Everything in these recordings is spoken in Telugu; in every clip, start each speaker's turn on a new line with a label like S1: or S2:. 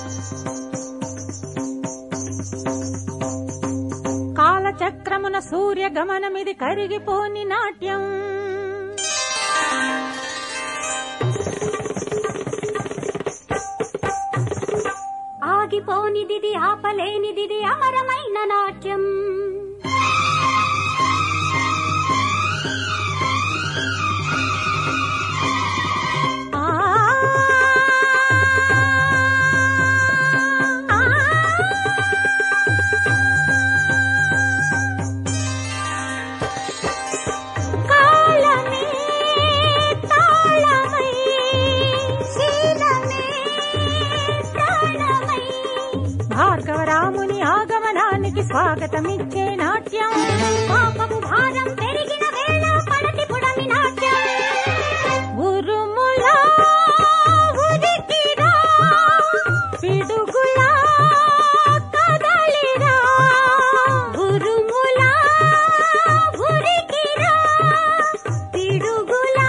S1: కాలచక్రమున సూర్య గమనమిది కరిగిపోని నాట్యం
S2: ఆగిపోనిదిది ఆపలేనిదిది అమరమైన నాట్యం
S1: ఆ
S2: కాలమే తాళమై శీలమే ప్రాణమై
S1: భార్గవరాముని ఆగమనానికి స్వాగతమిచ్చే నాట్యం
S2: పాపము భారం పెరిగిన వేళ పడతి పుడమి నాట్యం
S1: ఉరుములా
S2: ఉరికిరా
S1: పిడుగులా
S2: కదలిరా ఉరుములా ఉరికిరా పిడుగులా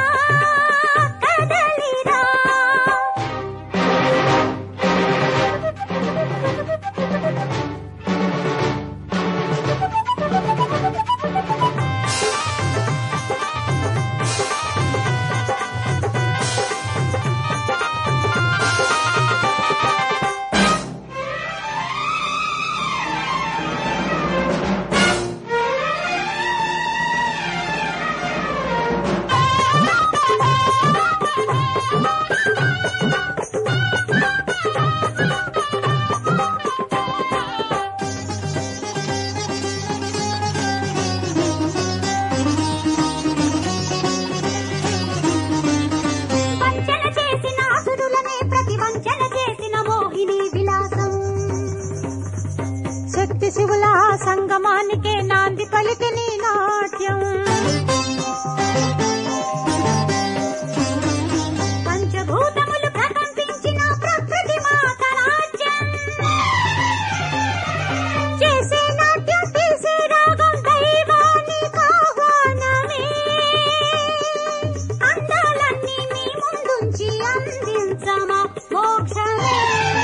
S2: కదలిరా వంచన చేసిన అసురులనే ప్రతి వంచన చేసిన మోహిని విలాసం
S1: శక్తి శివుల సంగమానికే నాంది పలికిని నాట్యం
S2: పంచభూతములు ప్రకంపించిన ప్రకృతి మాత నాట్యం చేసే నాట్యం తీసే రాగం దైవానికి ఆహ్వానమే అందాలన్నీ మీ ముందుంచి అందించమా మోక్షమే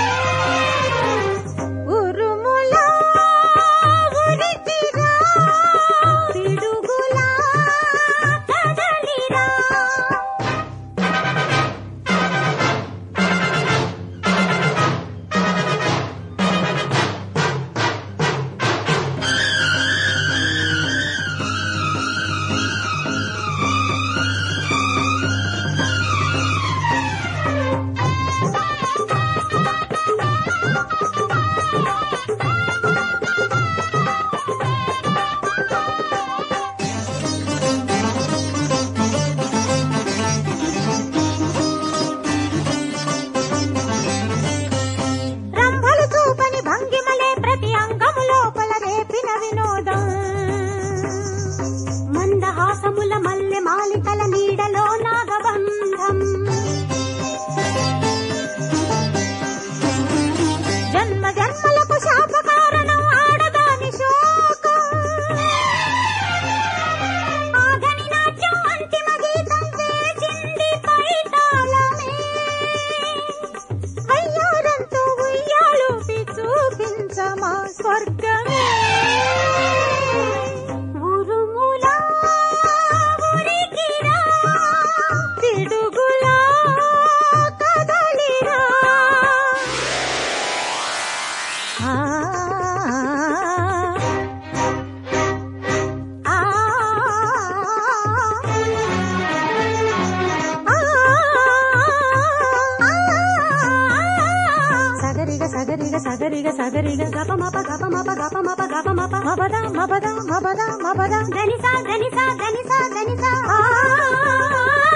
S1: ఉరుములా
S2: ఉరికిరా పిడుగులా కదలిరా
S1: రంభలు చూపని భంగిమలే ప్రతి అంగము లోపల రేపిన వినోదం
S2: మందహాసముల మల్లె మాలికల నీడలో నాగబంధం
S1: జన్మ జన్మలకు శాప కారణం ఆడదాని శోకం
S2: ఆగని నాట్యం అంతిమ గీతం వేచింది పైతాళమే
S1: అయ్యారంతో ఉయ్యాలూపి చూపించమా స్వర్గమే
S2: ఉరుములా ఉరికిరా
S1: పిడుగులా కదలిరా ఆ ఆ సగరిగ సగరిగ సగరిగ సగరిగ
S2: గపమప గపమప గపమప గపమప
S1: మబద మబద మబద మబద
S2: ధనిసా ధనిసా ధనిసా ధనిసా
S1: ఆ